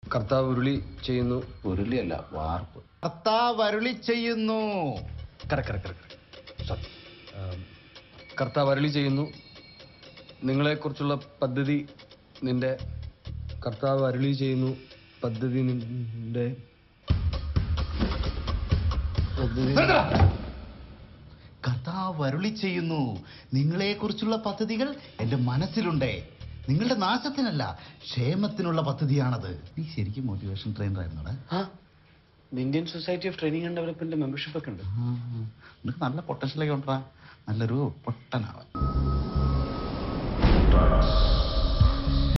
കർത്താവ് ഉരുളി ചെയ്യുന്നു ഉരുളിയല്ല വാർപ്പ് കർത്താവ് അരുളി ചെയ്യുന്നു കറക്റ്റ് കറക്റ്റ് കറക്റ്റ് സോറി കർത്താവ് അരുളി ചെയ്യുന്നു നിങ്ങളെക്കുറിച്ചുള്ള പദ്ധതി നിന്റെ കർത്താവ് അരുളി ചെയ്യുന്നു പദ്ധതി നിന്റെ പദ്ധതി കർത്താവ് അരുളി ചെയ്യുന്നു നിങ്ങളെക്കുറിച്ചുള്ള പദ്ധതികൾ എന്റെ മനസ്സിലുണ്ട് നിങ്ങളുടെ നാശത്തിനല്ല ക്ഷേമത്തിനുള്ള പദ്ധതിയാണത് നീ ശരിക്കും മോട്ടിവേഷൻ ട്രെയിനർ ആയിരുന്നോടാ ആ Indian society of training and development membership ഒക്കെ ഉണ്ട് ആ, നിനക്ക് നല്ല പൊട്ടൻഷ്യലൊക്കെ ഉണ്ടാ നല്ലൊരു പൊട്ടനാവാൻ